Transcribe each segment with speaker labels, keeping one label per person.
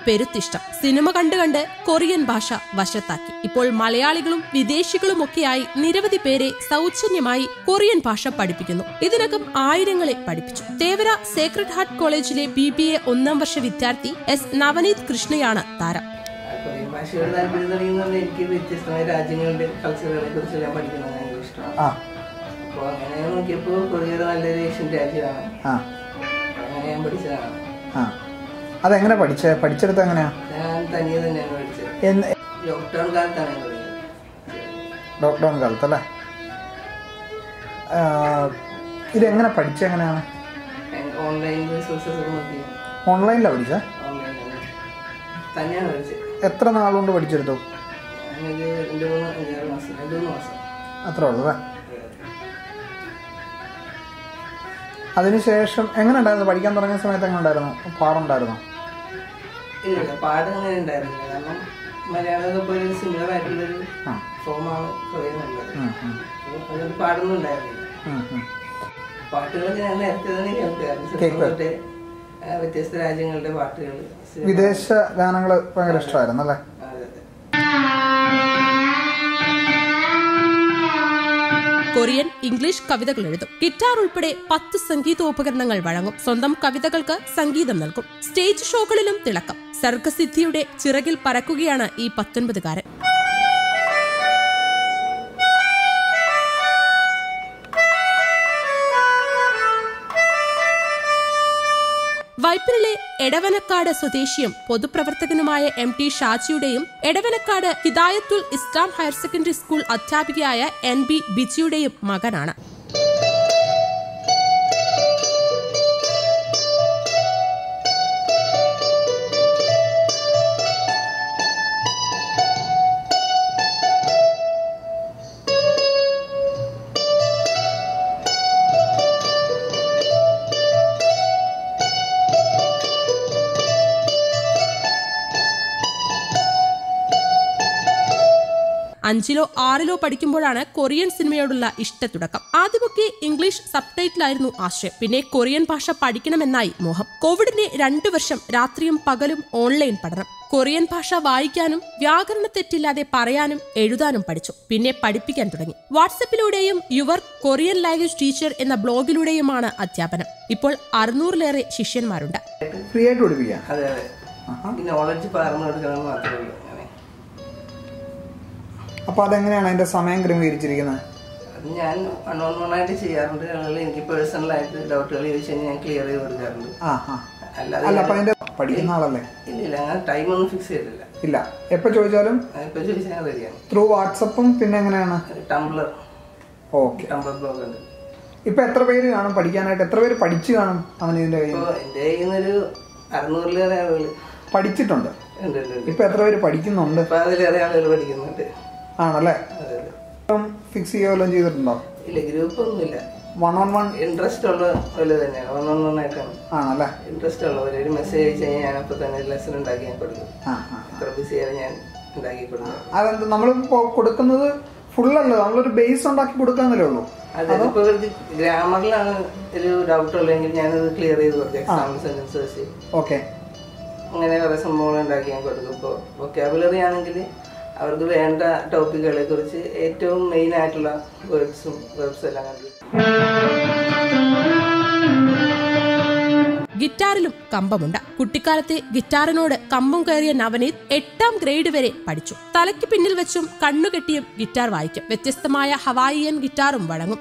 Speaker 1: പെരുത്തിഷ്ടം cinema കണ്ട് കണ്ട് Korean ഭാഷ വശത്താക്കി ഇപ്പോൾ മലയാളികളും വിദേശികളുമൊക്കെയായി നിരവധി പേരെ സൗജന്യമായി കൊറിയൻ ഭാഷ പഠിപ്പിക്കുന്നു ഇതിനകം ആയിരങ്ങളെ പഠിപ്പിച്ചു തേവര സേക്രഡ് ഹാർട്ട് കോളേജിലെ ബി ബി എ ഒന്നാം വർഷ വിദ്യാർത്ഥി എസ് നവനീത് കൃഷ്ണയാണ് താരം
Speaker 2: കൊറിയൻ ഭാഷയോട് താല്പര്യം തുടങ്ങിയെന്ന് എനിക്ക് വ്യത്യസ്തമായ രാജ്യങ്ങളുടെ കൾച്ചറുകളെ കുറിച്ചെല്ലാം പഠിക്കുന്നത് ഭയങ്കര ഇഷ്ടമാണ്
Speaker 3: ആ
Speaker 2: അപ്പോൾ അങ്ങനെ നോക്കിയപ്പോൾ കൊറിയ ഒരു നല്ലൊരു ഏഷ്യൻ രാജ്യമാണ്
Speaker 3: ആ
Speaker 2: അങ്ങനെ ഞാൻ പഠിച്ചതാണ്
Speaker 3: ആ അതെങ്ങനെ പഠിച്ച പഠിച്ചെടുത്ത് എങ്ങനെയാ
Speaker 2: ഞാൻ തനിയെ തന്നെയാണ് പഠിച്ചത്
Speaker 3: എന്ന്
Speaker 2: ലോക്ക്ഡൗൺ കാലത്താണ് ഞാൻ തുടങ്ങിയത്
Speaker 3: ലോക്ക്ഡൗൺ കാലത്തല്ലേ ആ, ഇതെങ്ങനെ പഠിച്ചെങ്ങനെയാണ്
Speaker 2: ഞാൻ ഓൺലൈൻ റിസോഴ്സസ് ഒക്കെ നോക്കി
Speaker 3: ഓൺലൈനിലാണ് പഠിച്ചത്
Speaker 2: ഓൺലൈനിൽ തന്നെയാണ് പഠിച്ചത്
Speaker 3: എത്ര നാളുകൊണ്ട് പഠിച്ചെടുത്തു
Speaker 2: ഞാനൊരു രണ്ട് മൂന്ന് അഞ്ചാറ് മാസം രണ്ട് മൂന്ന് മാസം
Speaker 3: അത്രേ ഉള്ളൂ അല്ലേ അതിനുശേഷം എങ്ങനെ ഉണ്ടായിരുന്നു പഠിക്കാൻ തുടങ്ങിയ സമയത്ത് എങ്ങനെ ഉണ്ടായിരുന്നു പാടുണ്ടായിരുന്നോ
Speaker 2: ഇല്ല പാട് അങ്ങനെ ഉണ്ടായിരുന്നില്ല കാരണം മലയാളമൊക്കെ ഇപ്പോൾ ഒരു സിമിലർ ആയിട്ടുള്ളൊരു
Speaker 3: ആ
Speaker 2: ഫോമാണ് കൊറിയൻ ഉള്ളത്
Speaker 3: ഉം, ഉം,
Speaker 2: അപ്പോൾ അതിൽ പാടൊന്നും ഉണ്ടായിരുന്നില്ല
Speaker 3: ഉം, ഉം.
Speaker 2: പാട്ടുകളൊക്കെ ഞാൻ നേരത്തെ തന്നെ കേൾക്കാറുണ്ട് ചെറുപ്പം
Speaker 3: കേൾക്കും.
Speaker 2: തൊട്ടേ, ആ, വ്യത്യസ്ത രാജ്യങ്ങളുടെ പാട്ടുകൾ
Speaker 3: വിദേശ ഗാനങ്ങൾ ഭയങ്കര ഇഷ്ടമായിരുന്നു അല്ലേ
Speaker 2: അതെ അതെ
Speaker 1: കൊറിയൻ ഇംഗ്ലീഷ് കവിതകൾ എഴുതും ഗിറ്റാർ ഉൾപ്പെടെ പത്ത് സംഗീതോപകരണങ്ങൾ വഴങ്ങും സ്വന്തം കവിതകൾക്ക് സംഗീതം നൽകും സ്റ്റേജ് ഷോകളിലും തിളക്കം സർഗസിദ്ധിയുടെ ചിറകിൽ പറക്കുകയാണ് ഈ പത്തൊൻപതുകാരൻ വൈപ്പിനിലെ എടവനക്കാട് സ്വദേശിയും പൊതുപ്രവർത്തകനുമായ എം ടി ഷാജിയുടെയും Edavanakkad Hidayathul Islam higher secondary school അധ്യാപികയായ എൻ ബി ബിജിയുടെയും മകനാണ് അഞ്ചിലോ ആറിലോ പഠിക്കുമ്പോഴാണ് കൊറിയൻ സിനിമയോടുള്ള ഇഷ്ടത്തുടക്കം ആദ്യമൊക്കെ ഇംഗ്ലീഷ് സബ്ടൈറ്റിലായിരുന്നു ആശയം പിന്നെ കൊറിയൻ ഭാഷ പഠിക്കണമെന്നായി മോഹം കോവിഡിന്റെ രണ്ടു വർഷം രാത്രിയും പകലും ഓൺലൈൻ പഠനം കൊറിയൻ ഭാഷ വായിക്കാനും വ്യാകരണ തെറ്റില്ലാതെ പറയാനും എഴുതാനും പഠിച്ചു പിന്നെ പഠിപ്പിക്കാൻ തുടങ്ങി വാട്സപ്പിലൂടെയും യുവർ കൊറിയൻ ലാംഗ്വേജ് ടീച്ചർ എന്ന ബ്ലോഗിലൂടെയുമാണ് അധ്യാപനം ഇപ്പോൾ അറുന്നൂറിലേറെ ശിഷ്യന്മാരുണ്ട്
Speaker 3: ഫ്രീ ആയിട്ട് പഠിപ്പിക്കാം
Speaker 2: അതെ അതെ ഈ നോളജ് പകർന്നു കൊടുക്കണം മാത്രമേ ഉള്ളൂ അങ്ങനെ
Speaker 3: അപ്പൊ അതെങ്ങനെയാണ് അതിന്റെ സമയം ക്രമീകരിച്ചിരിക്കുന്നത്
Speaker 2: അത് ഞാൻ വൺ ഓൺ വൺ ആയിട്ട് ചെയ്യാറുണ്ട് ആളുകൾ എനിക്ക് പേഴ്സണലായിട്ട് ഡൗട്ടുകൾ ചോദിച്ചു കഴിഞ്ഞാൽ ഞാൻ ക്ലിയർ ചെയ്ത് കൊടുക്കാറുണ്ട്
Speaker 3: ആ ആ
Speaker 2: അല്ലാതെ
Speaker 3: അല്ല അപ്പൊ അതിന്റെ പഠിക്കുന്ന ആളല്ലേ
Speaker 2: ഇല്ല ഇല്ല അങ്ങനെ ടൈം ഒന്നും ഫിക്സ് ചെയ്തിട്ടില്ല
Speaker 3: ഇല്ല എപ്പോ ചോദിച്ചാലും
Speaker 2: ഇപ്പൊ ചോദിച്ചാൽ ഞാൻ റെഡിയാണ്
Speaker 3: ത്രൂ വാട്സപ്പും പിന്നെ എങ്ങനെയാണ്
Speaker 2: ടംബ്ലർ
Speaker 3: ഓക്കെ
Speaker 2: ടംബ്ലർ ബ്ലോഗ് ഉണ്ട്
Speaker 3: ഇപ്പൊ എത്ര പേര് കാണും പഠിക്കാനായിട്ട് എത്ര പേര് പഠിച്ചു കാണും അവൻ ഇതിന്റെ കയ്യിൽ
Speaker 2: ഇപ്പോൾ എൻ്റെ കയ്യിൽ നിന്നൊരു അറുന്നൂറിലേറെ ആളുകൾ
Speaker 3: പഠിച്ചിട്ടുണ്ട്
Speaker 2: ഉണ്ട് ഉണ്ട് ഉണ്ട്
Speaker 3: ഇപ്പൊ എത്ര പേര് പഠിക്കുന്നുണ്ട്
Speaker 2: ഇപ്പൊ അതിലേറെ ആളുകൾ പഠിക്കുന്നുണ്ട്
Speaker 3: ആണല്ലേ
Speaker 2: അതെ അതെ
Speaker 3: ഇപ്പം ഫിക്സ് ചെയ്യുകയോ ചെയ്തിട്ടുണ്ടോ
Speaker 2: ഇല്ല ഗ്രൂപ്പ് ഒന്നുമില്ല
Speaker 3: വൺ ഓൺ വൺ
Speaker 2: ഇൻട്രസ്റ്റ് ഉള്ള പോലെ തന്നെയാണ് വൺ ഓൺ വൺ ആയിട്ടാണ്
Speaker 3: ആണല്ലേ
Speaker 2: ഇൻട്രസ്റ്റ് ഉള്ളവർ ഒരു മെസ്സേജ് അയച്ചു കഴിഞ്ഞാൽ ഞാൻ അപ്പോൾ തന്നെ ലെസൺ ഉണ്ടാക്കി ഞാൻ കൊടുക്കും
Speaker 3: ആ ആ
Speaker 2: എത്ര ബിസി ആയാലും ഞാൻ ഉണ്ടാക്കി കൊടുക്കും
Speaker 3: അതെന്ത് നമ്മളിപ്പോ കൊടുക്കുന്നത് ഫുള്ളല്ല നമ്മളൊരു ബേസ് ഉണ്ടാക്കി കൊടുക്കാന്നല്ലേ ഉള്ളൂ
Speaker 2: അതെ ഇപ്പൊ ഇവർക്ക് ഗ്രാമറിലാണ് ഒരു ഡൗട്ട് ഉള്ളെങ്കിൽ ഞാനത് ക്ലിയർ ചെയ്ത് കൊടുക്കും എക്സാമ്പിൾ സെന്റൻസ് വെച്ച്
Speaker 3: ഓക്കെ
Speaker 2: അങ്ങനെ കുറെ സംഭവങ്ങൾ ഉണ്ടാക്കി ഞാൻ കൊടുക്കും ഇപ്പോൾ വൊക്കാബുലറി ആണെങ്കിൽ അവർക്ക് വേണ്ട ടോപ്പിക്കുകളെ കുറിച്ച് ഏറ്റവും മെയിൻ ആയിട്ടുള്ള വേർഡ്സും വേർഡ്സും എല്ലാം കണ്ടു
Speaker 1: ഗിറ്റാറിലും കമ്പമുണ്ട് കുട്ടിക്കാലത്തെ ഗിറ്റാറിനോട് കമ്പം കയറിയ നവനീത് എട്ടാം ഗ്രേഡ് വരെ പഠിച്ചു തലയ്ക്ക് പിന്നിൽ വെച്ചും കണ്ണുകെട്ടിയും ഗിറ്റാർ വായിക്കും വ്യത്യസ്തമായ ഹവായിയൻ ഗിറ്റാറും വഴങ്ങും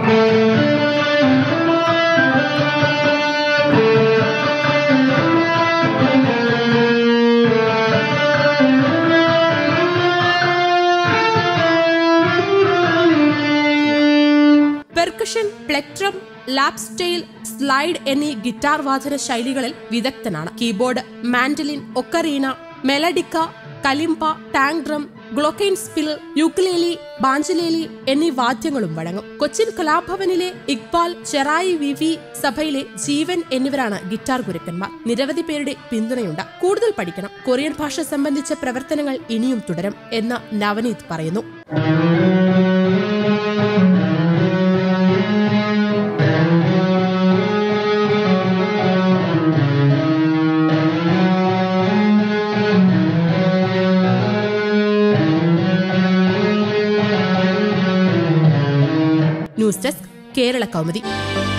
Speaker 1: percussion plectrum lap style slide എന്നീ ഗിറ്റാർ വാദന ശൈലികളിൽ വിദഗ്ധനാണ് keyboard mandolin ocarina melodica kalimba tongue drum glockenspiel ukulele banjolele എന്നീ വാദ്യങ്ങളും വഴങ്ങും കൊച്ചിൻ കലാഭവനിലെ ഇക്ബാൽ ചെറായി വിവി സഭയിലെ ജീവൻ എന്നിവരാണ് ഗിറ്റാർ ഗുരുക്കന്മാർ നിരവധി പേരുടെ പിന്തുണയുണ്ട് കൂടുതൽ പഠിക്കണം കൊറിയൻ ഭാഷ സംബന്ധിച്ച പ്രവർത്തനങ്ങൾ ഇനിയും തുടരും എന്ന് നവനീത് പറയുന്നു ന്യൂസ് ഡെസ്ക് കേരള കൗമുദി